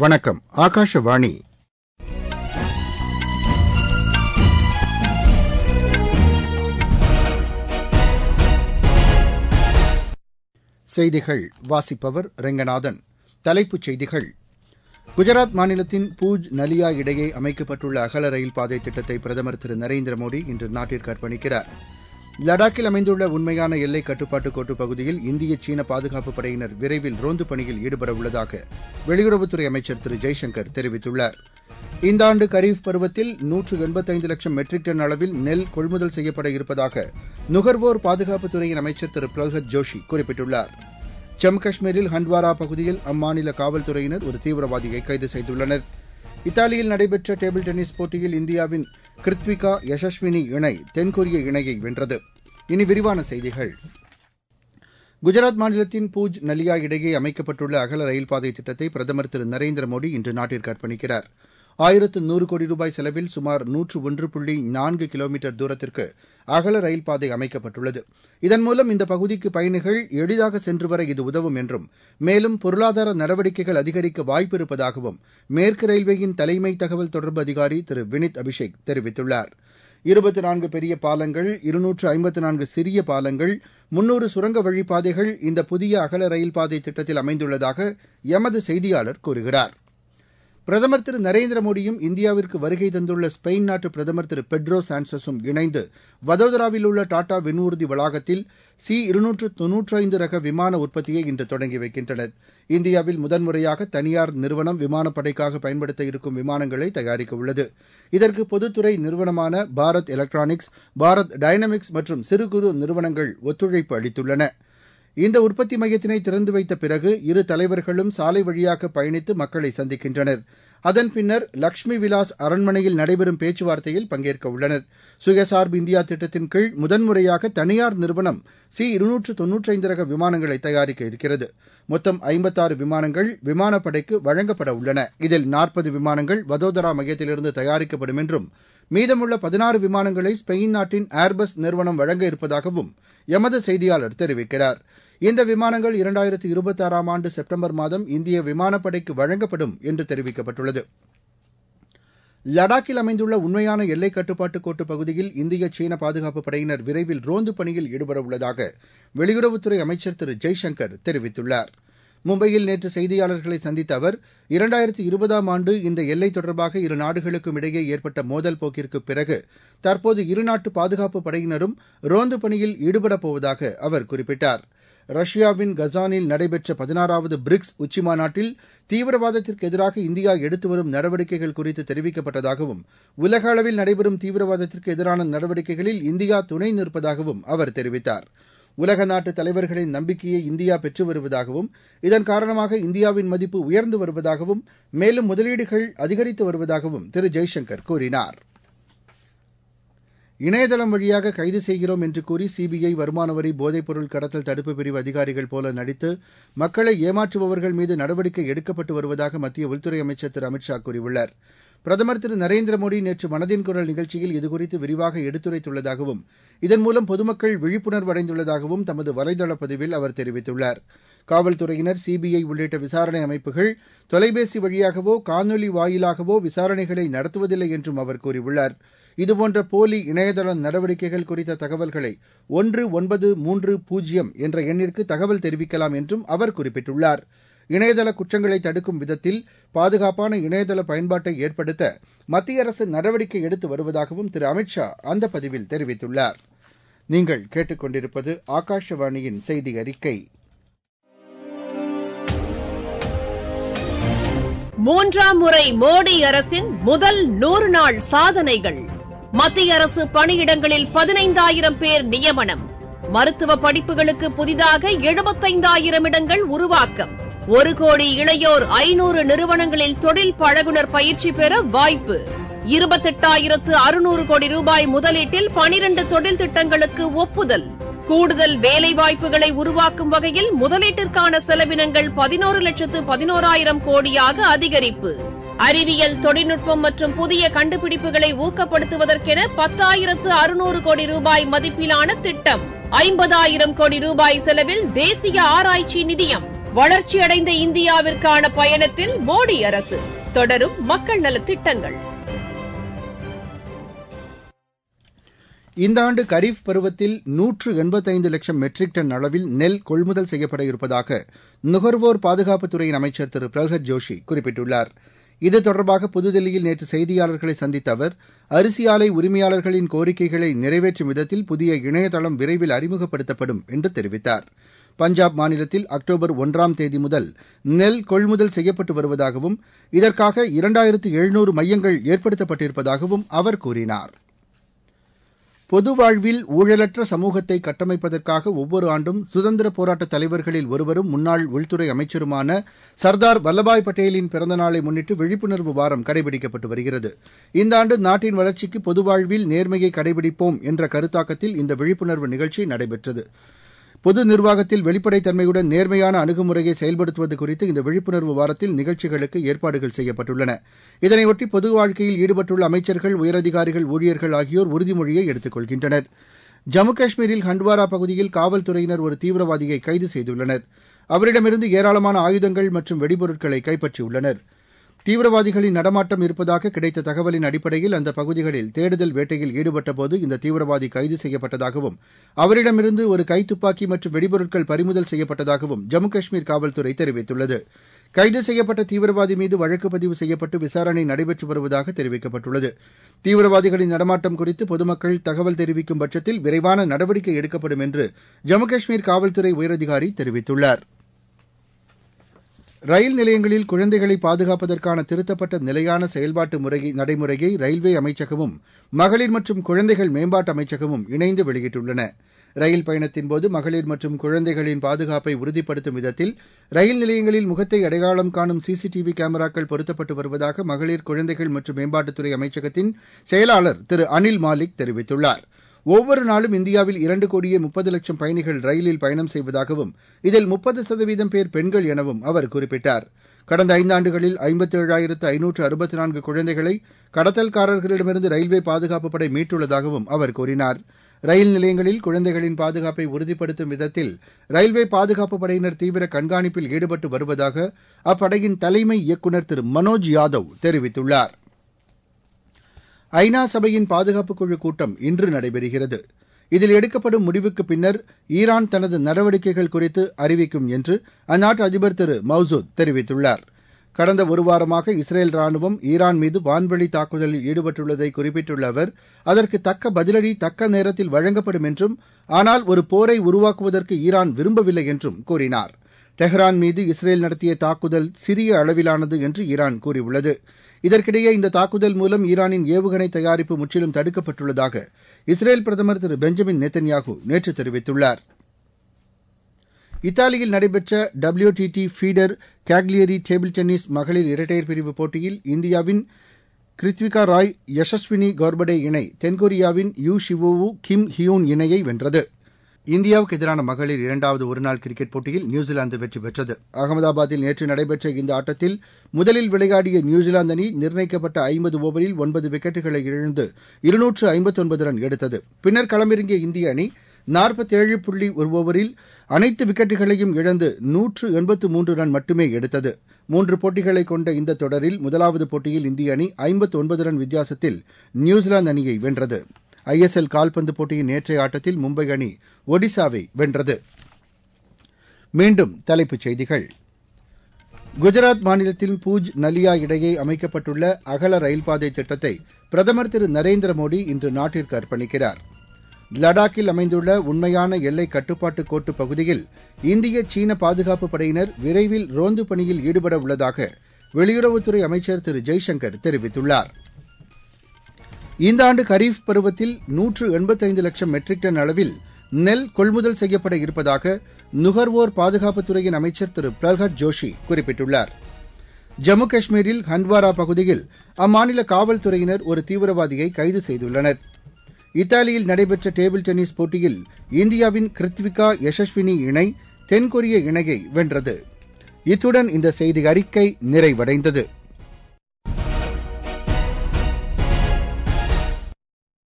வணக்கம் ஆகாஷவாணி செய்திகள் வாசிப்பவர் ரெங்கநாதன் தலைப்புச் செய்திகள் குஜராத் மாநிலத்தின் பூஜ் நலியா இடையே அமைக்கப்பட்டுள்ள அகல ரயில் பாதை திட்டத்தை பிரதமர் திரு நரேந்திர மோடி இன்று நாட்டிற்கு அர்ப்பணிக்கிறார் லடாக்கில் அமைந்துள்ள உண்மையான எல்லை கட்டுப்பாட்டு கோட்டு பகுதியில் இந்திய சீன பாதுகாப்பு படையினர் விரைவில் ரோந்து பணியில் ஈடுபட உள்ளதாக வெளியுறவுத்துறை அமைச்சர் திரு ஜெய்சங்கர் தெரிவித்துள்ளார் இந்த ஆண்டு கரீஃப் பருவத்தில் நூற்று எண்பத்தைந்து லட்சம் மெட்ரிக் டன் அளவில் நெல் கொள்முதல் செய்யப்பட இருப்பதாக நுகர்வோர் பாதுகாப்புத்துறையின் அமைச்சர் திரு பிரல்ஹத் ஜோஷி குறிப்பிட்டுள்ளார் ஜம்மு காஷ்மீரில் ஹண்ட்வாரா பகுதியில் அம்மாநில காவல்துறையினர் ஒரு தீவிரவாதியை கைது செய்துள்ளனர் இத்தாலியில் நடைபெற்ற டேபிள் டென்னிஸ் போட்டியில் இந்தியாவின் கிருத்விகா யசஸ்வினி இணை தென்கொரிய இணையை வென்றது இனி விரிவான செய்திகள் குஜராத் மாநிலத்தின் பூஜ் நலியா இடையே அமைக்கப்பட்டுள்ள அகல ரயில் பாதை திட்டத்தை பிரதமர் திரு நரேந்திர மோடி இன்று நாட்டிற்கு அர்ப்பணிக்கிறார் ஆயிரத்து நூறு கோடி ரூபாய் செலவில் சுமார் நூற்று ஒன்று புள்ளி நான்கு கிலோமீட்டர் தூரத்திற்கு அகல ரயில் பாதை அமைக்கப்பட்டுள்ளது இதன் மூலம் இந்த பகுதிக்கு பயணிகள் எளிதாக சென்று வர இது உதவும் என்றும் மேலும் பொருளாதார நடவடிக்கைகள் அதிகரிக்க வாய்ப்பு இருப்பதாகவும் மேற்கு ரயில்வேயின் தலைமை தகவல் தொடர்பு அதிகாரி திரு வினித் அபிஷேக் தெரிவித்துள்ளார் இருபத்தி நான்கு பெரிய பாலங்கள் இருநூற்று ஐம்பத்து நான்கு சிறிய பாலங்கள் முன்னூறு சுரங்க வழிப்பாதைகள் இந்த புதிய அகல ரயில் பாதை திட்டத்தில் அமைந்துள்ளதாக எமது செய்தியாளர் கூறுகிறார் பிரதமர் திரு நரேந்திர மோடியும் இந்தியாவிற்கு வருகை தந்துள்ள ஸ்பெயின் நாட்டு பிரதமர் திரு பெட்ரோ சான்சஸும் இணைந்து வதோதராவில் உள்ள டாடா விண்ணுறுதி வளாகத்தில் சி இருநூற்று தொன்னூற்றி ஐந்து ரக விமான உற்பத்தியை இன்று தொடங்கி வைக்கின்றனர் இந்தியாவில் முதன்முறையாக தனியார் நிறுவனம் விமானப்படைக்காக பயன்படுத்த இருக்கும் விமானங்களை தயாரிக்க உள்ளது இதற்கு பொதுத்துறை நிறுவனமான பாரத் எலக்ட்ரானிக்ஸ் பாரத் டைனமிக்ஸ் மற்றும் சிறு குறு நிறுவனங்கள் ஒத்துழைப்பு அளித்துள்ளன இந்த உற்பத்தி மையத்தினை திறந்து வைத்த பிறகு இரு தலைவர்களும் சாலை வழியாக பயணித்து மக்களை சந்திக்கின்றனர் அதன் பின்னர் லக்ஷ்மி விலாஸ் அரண்மனையில் நடைபெறும் பேச்சுவார்த்தையில் பங்கேற்க உள்ளனர் சுயசார்பு இந்தியா திட்டத்தின் கீழ் முதன்முறையாக தனியார் நிறுவனம் சி இருநூற்று தொன்னூற்றி ஐந்து ரக விமானங்களை தயாரிக்க இருக்கிறது மொத்தம் ஐம்பத்தாறு விமானங்கள் விமானப்படைக்கு வழங்கப்பட உள்ளன இதில் நாற்பது விமானங்கள் வதோதரா மையத்திலிருந்து தயாரிக்கப்படும் என்றும் மீதமுள்ள பதினாறு விமானங்களை ஸ்பெயின் நாட்டின் ஏர்பஸ் நிறுவனம் வழங்க இருப்பதாகவும் எமது செய்தியாளர் தெரிவிக்கிறார் இந்த விமானங்கள் இரண்டாயிரத்து இருபத்தாறாம் ஆண்டு செப்டம்பர் மாதம் இந்திய விமானப்படைக்கு வழங்கப்படும் என்று தெரிவிக்கப்பட்டுள்ளது லடாக்கில் அமைந்துள்ள உண்மையான எல்லை கட்டுப்பாட்டு கோட்டு பகுதியில் இந்திய சீன பாதுகாப்பு படையினர் விரைவில் ரோந்து பணியில் ஈடுபட உள்ளதாக வெளியுறவுத்துறை அமைச்சர் திரு ஜெய்சங்கர் தெரிவித்துள்ளார் மும்பையில் நேற்று செய்தியாளர்களை சந்தித்த அவர் இரண்டாயிரத்தி இருபதாம் ஆண்டு இந்த எல்லை தொடர்பாக இரு நாடுகளுக்கும் இடையே ஏற்பட்ட மோதல் போக்கிற்கு பிறகு தற்போது இருநாட்டு பாதுகாப்பு படையினரும் ரோந்து பணியில் ஈடுபடப் போவதாக அவர் குறிப்பிட்டார் ரஷ்யாவின் கசானில் நடைபெற்ற பதினாறாவது பிரிக்ஸ் உச்சிமாநாட்டில் தீவிரவாதத்திற்கு எதிராக இந்தியா எடுத்து வரும் நடவடிக்கைகள் குறித்து தெரிவிக்கப்பட்டதாகவும் உலக அளவில் நடைபெறும் தீவிரவாதத்திற்கு எதிரான நடவடிக்கைகளில் இந்தியா துணை நிற்பதாகவும் அவர் தெரிவித்தார் உலக நாட்டு தலைவர்களின் நம்பிக்கையை இந்தியா பெற்று வருவதாகவும் இதன் காரணமாக இந்தியாவின் மதிப்பு உயர்ந்து வருவதாகவும் மேலும் முதலீடுகள் அதிகரித்து வருவதாகவும் திரு ஜெய்சங்கர் கூறினார் இணையதளம் வழியாக கைது செய்கிறோம் என்று கூறி சிபிஐ வருமான வரி போதைப்பொருள் கடத்தல் தடுப்பு பிரிவு அதிகாரிகள் போல நடித்து மக்களை ஏமாற்றுபவர்கள் மீது நடவடிக்கை எடுக்கப்பட்டு வருவதாக மத்திய உள்துறை அமைச்சர் திரு அமித் ஷா கூறியுள்ளார் பிரதமர் திரு நரேந்திர மோடி நேற்று மனதின் குரல் நிகழ்ச்சியில் இதுகுறித்து விரிவாக எடுத்துரைத்துள்ளதாகவும் இதன் மூலம் பொதுமக்கள் விழிப்புணர்வு அடைந்துள்ளதாகவும் தமது வலைதள பதிவில் அவர் தெரிவித்துள்ளார் காவல்துறையினர் சிபிஐ உள்ளிட்ட விசாரணை அமைப்புகள் தொலைபேசி வழியாகவோ காணொலி வாயிலாகவோ விசாரணைகளை நடத்துவதில்லை என்றும் அவர் கூறியுள்ளார் இதுபோன்ற போலி இணையதள நடவடிக்கைகள் குறித்த தகவல்களை ஒன்று ஒன்பது மூன்று பூஜ்ஜியம் என்ற எண்ணிற்கு தகவல் தெரிவிக்கலாம் என்றும் அவர் குறிப்பிட்டுள்ளார் இணையதள குற்றங்களை தடுக்கும் விதத்தில் பாதுகாப்பான இணையதள பயன்பாட்டை ஏற்படுத்த மத்திய அரசு நடவடிக்கை எடுத்து வருவதாகவும் திரு அமித் ஷா அந்த பதிவில் தெரிவித்துள்ளார் நீங்கள் கேட்டுக்கொண்டிருப்பது ஆகாஷவாணியின் செய்தி அறிக்கை மூன்றாம் முறை மோடி அரசின் முதல் நூறு நாள் சாதனைகள் மத்திய அரசு பணியிடங்களில் பதினைந்தாயிரம் பேர் நியமனம் மருத்துவ படிப்புகளுக்கு புதிதாக எழுபத்தைந்தாயிரம் இடங்கள் உருவாக்கம் ஒரு கோடி இளையோர் ஐநூறு நிறுவனங்களில் தொழில் பழகுனர் பயிற்சி பெற வாய்ப்பு இருபத்தெட்டாயிரத்து அறுநூறு கோடி ரூபாய் முதலீட்டில் பனிரண்டு தொழில் திட்டங்களுக்கு ஒப்புதல் கூடுதல் வேலைவாய்ப்புகளை உருவாக்கும் வகையில் முதலீட்டிற்கான செலவினங்கள் பதினோரு லட்சத்து பதினோராயிரம் கோடியாக அதிகரிப்பு அறிவியல் தொழில்நுட்பம் மற்றும் புதிய கண்டுபிடிப்புகளை ஊக்கப்படுத்துவதற்கென பத்தாயிரத்து அறுநூறு கோடி ரூபாய் மதிப்பிலான திட்டம் ஐம்பதாயிரம் கோடி ரூபாய் செலவில் தேசிய ஆராய்ச்சி நிதியம் வளர்ச்சியடைந்த இந்தியாவிற்கான பயணத்தில் மோடி அரசு தொடரும் மக்கள் நலத் திட்டங்கள் இந்த ஆண்டு கரீஃப் பருவத்தில் நூற்று எண்பத்தைந்து லட்சம் மெட்ரிக் டன் அளவில் நெல் கொள்முதல் செய்யப்பட இருப்பதாக நுகர்வோர் பாதுகாப்புத்துறையின் அமைச்சர் திரு பிரல்ஹத் ஜோஷி குறிப்பிட்டுள்ளார் இது தொடர்பாக புதுதில்லியில் நேற்று செய்தியாளர்களை சந்தித்த அவர் அரிசி ஆலை உரிமையாளர்களின் கோரிக்கைகளை நிறைவேற்றும் விதத்தில் புதிய இணையதளம் விரைவில் அறிமுகப்படுத்தப்படும் என்று தெரிவித்தார் பஞ்சாப் மாநிலத்தில் அக்டோபர் ஒன்றாம் தேதி முதல் நெல் கொள்முதல் செய்யப்பட்டு வருவதாகவும் இதற்காக இரண்டாயிரத்து எழுநூறு மையங்கள் ஏற்படுத்தப்பட்டிருப்பதாகவும் அவர் கூறினார் பொது வாழ்வில் ஊழலற்ற சமூகத்தை கட்டமைப்பதற்காக ஒவ்வொரு ஆண்டும் சுதந்திர போராட்ட தலைவர்களில் ஒருவரும் முன்னாள் உள்துறை அமைச்சருமான சர்தார் வல்லபாய் பட்டேலின் பிறந்த நாளை முன்னிட்டு விழிப்புணர்வு வாரம் கடைபிடிக்கப்பட்டு வருகிறது இந்த ஆண்டு நாட்டின் வளர்ச்சிக்கு பொது வாழ்வில் நேர்மையை கடைபிடிப்போம் என்ற கருத்தாக்கத்தில் இந்த விழிப்புணர்வு நிகழ்ச்சி நடைபெற்றது பொது நிர்வாகத்தில் வெளிப்படைத்தன்மையுடன் நேர்மையான அணுகுமுறையை செயல்படுத்துவது குறித்து இந்த விழிப்புணர்வு வாரத்தில் நிகழ்ச்சிகளுக்கு ஏற்பாடுகள் செய்யப்பட்டுள்ளன இதனையொட்டி பொது வாழ்க்கையில் ஈடுபட்டுள்ள அமைச்சர்கள் உயரதிகாரிகள் ஊழியர்கள் ஆகியோர் உறுதிமொழியை எடுத்துக் கொள்கின்றனர் ஜம்மு காஷ்மீரில் ஹண்ட்வாரா பகுதியில் காவல்துறையினர் ஒரு தீவிரவாதியை கைது செய்துள்ளனர் அவரிடமிருந்து ஏராளமான ஆயுதங்கள் மற்றும் வெடிபொருட்களை கைப்பற்றியுள்ளனா் தீவிரவாதிகளின் நடமாட்டம் இருப்பதாக கிடைத்த தகவலின் அடிப்படையில் அந்த பகுதிகளில் தேடுதல் வேட்டையில் ஈடுபட்டபோது இந்த தீவிரவாதி கைது செய்யப்பட்டதாகவும் அவரிடமிருந்து ஒரு கைத்துப்பாக்கி மற்றும் வெடிபொருட்கள் பறிமுதல் செய்யப்பட்டதாகவும் ஜம்மு காஷ்மீர் காவல்துறை தெரிவித்துள்ளது கைது செய்யப்பட்ட தீவிரவாதி மீது வழக்கு பதிவு செய்யப்பட்டு விசாரணை நடைபெற்று வருவதாக தெரிவிக்கப்பட்டுள்ளது தீவிரவாதிகளின் நடமாட்டம் குறித்து பொதுமக்கள் தகவல் தெரிவிக்கும் பட்சத்தில் விரைவான நடவடிக்கை எடுக்கப்படும் என்று ஜம்மு காஷ்மீர் காவல்துறை உயரதிகாரி தெரிவித்துள்ளார் ரயில் நிலையங்களில் குழந்தைகளை பாதுகாப்பதற்கான திருத்தப்பட்ட நிலையான செயல்பாட்டு முறை நடைமுறையை ரயில்வே அமைச்சகமும் மகளிர் மற்றும் குழந்தைகள் மேம்பாட்டு அமைச்சகமும் இணைந்து வெளியிட்டுள்ளன ரயில் பயணத்தின்போது மகளிர் மற்றும் குழந்தைகளின் பாதுகாப்பை உறுதிப்படுத்தும் விதத்தில் ரயில் நிலையங்களில் முகத்தை அடையாளம் காணும் சிசிடிவி கேமராக்கள் பொருத்தப்பட்டு வருவதாக மகளிர் குழந்தைகள் மற்றும் மேம்பாட்டுத்துறை அமைச்சகத்தின் செயலாளர் திரு அனில் மாலிக் தெரிவித்துள்ளார் ஒவ்வொரு நாளும் இந்தியாவில் இரண்டு கோடியே முப்பது லட்சம் பயணிகள் ரயிலில் பயணம் செய்வதாகவும் இதில் முப்பது சதவீதம் பேர் பெண்கள் எனவும் அவர் குறிப்பிட்டார் கடந்த ஐந்தாண்டுகளில் ஐம்பத்தேழாயிரத்து ஐநூற்று அறுபத்தி நான்கு குழந்தைகளை கடத்தல்காரர்களிடமிருந்து ரயில்வே பாதுகாப்பு படை மீட்டுள்ளதாகவும் அவர் கூறினார் ரயில் நிலையங்களில் குழந்தைகளின் பாதுகாப்பை உறுதிப்படுத்தும் விதத்தில் ரயில்வே பாதுகாப்பு படையினர் தீவிர கண்காணிப்பில் ஈடுபட்டு வருவதாக அப்படையின் தலைமை இயக்குநர் திரு மனோஜ் யாதவ் தெரிவித்துள்ளார் ஐநா சபையின் பாதுகாப்பு குழு கூட்டம் இன்று நடைபெறுகிறது இதில் எடுக்கப்படும் முடிவுக்கு பின்னர் ஈரான் தனது நடவடிக்கைகள் குறித்து அறிவிக்கும் என்று அந்நாட்டு அதிபர் திரு மௌசூத் தெரிவித்துள்ளார் கடந்த ஒரு வாரமாக இஸ்ரேல் ராணுவம் ஈரான் மீது வான்வழி தாக்குதலில் ஈடுபட்டுள்ளதை குறிப்பிட்டுள்ள அவர் அதற்கு தக்க பதிலடி தக்க நேரத்தில் வழங்கப்படும் என்றும் ஆனால் ஒரு போரை உருவாக்குவதற்கு ஈரான் விரும்பவில்லை என்றும் கூறினார் டெஹ்ரான் மீது இஸ்ரேல் நடத்திய தாக்குதல் சிறிய அளவிலானது என்று ஈரான் கூறியுள்ளது இதற்கிடையே இந்த தாக்குதல் மூலம் ஈரானின் ஏவுகணை தயாரிப்பு முற்றிலும் தடுக்கப்பட்டுள்ளதாக இஸ்ரேல் பிரதமர் திரு பெஞ்சமின் நேத்தன்யாகு நேற்று தெரிவித்துள்ளார் இத்தாலியில் நடைபெற்ற WTT feeder Cagliari table tennis மகளிர் இரட்டையர் பிரிவு போட்டியில் இந்தியாவின் கிருத்விகா ராய் யசஸ்வினி கோர்படே இணை தென்கொரியாவின் யூ ஷிவோவு கிம் ஹியூன் இணையை வென்றது இந்தியாவுக்கு எதிரான மகளிர் இரண்டாவது ஒருநாள் கிரிக்கெட் போட்டியில் நியூசிலாந்து வெற்றி பெற்றது அகமதாபாத்தில் நேற்று நடைபெற்ற இந்த ஆட்டத்தில் முதலில் விளையாடிய நியூசிலாந்து அணி நிர்ணயிக்கப்பட்ட ஐம்பது ஓவரில் ஒன்பது விக்கெட்டுகளை இழந்து இருநூற்று ஐம்பத்தொன்பது ரன் எடுத்தது பின்னர் களமிறங்கிய இந்திய அணி நாற்பத்தேழு புள்ளி ஒரு ஓவரில் அனைத்து விக்கெட்டுகளையும் இழந்து நூற்று எண்பத்து மூன்று ரன் மட்டுமே எடுத்தது மூன்று போட்டிகளை கொண்ட இந்த தொடரில் முதலாவது போட்டியில் இந்திய அணி ஐம்பத்து ஒன்பது ரன் வித்தியாசத்தில் நியூசிலாந்து அணியை வென்றது ஐஎஸ்எல் கால்பந்து போட்டியின் நேற்றைய ஆட்டத்தில் மும்பை அணி ஒடிசாவை வென்றது மீண்டும் தலைப்புச் செய்திகள் குஜராத் மாநிலத்தின் பூஜ் நலியா இடையே அமைக்கப்பட்டுள்ள அகல ரயில்பாதை திட்டத்தை பிரதமர் திரு நரேந்திர மோடி இன்று நாட்டிற்கு அர்ப்பணிக்கிறார் லடாக்கில் அமைந்துள்ள உண்மையான எல்லை கட்டுப்பாட்டு கோட்டு பகுதியில் இந்திய சீன பாதுகாப்பு படையினர் விரைவில் ரோந்து பணியில் ஈடுபட உள்ளதாக வெளியுறவுத்துறை அமைச்சர் திரு ஜெய்சங்கர் தெரிவித்துள்ளார் இந்த ஆண்டு கரீஃப் பருவத்தில் நூற்று எண்பத்தைந்து லட்சம் மெட்ரிக் டன் அளவில் நெல் கொள்முதல் செய்யப்பட இருப்பதாக நுகர்வோர் பாதுகாப்புத்துறையின் அமைச்சர் திரு பிரல்ஹத் ஜோஷி குறிப்பிட்டுள்ளார் ஜம்மு காஷ்மீரில் ஹண்ட்வாரா பகுதியில் அம்மாநில காவல்துறையினர் ஒரு தீவிரவாதியை கைது செய்துள்ளனர் இத்தாலியில் நடைபெற்ற டேபிள் டென்னிஸ் போட்டியில் இந்தியாவின் கிருத்விகா யசஸ்வினி இணை தென்கொரிய இணையை வென்றது இத்துடன் இந்த செய்தி அறிக்கை நிறைவடைந்தது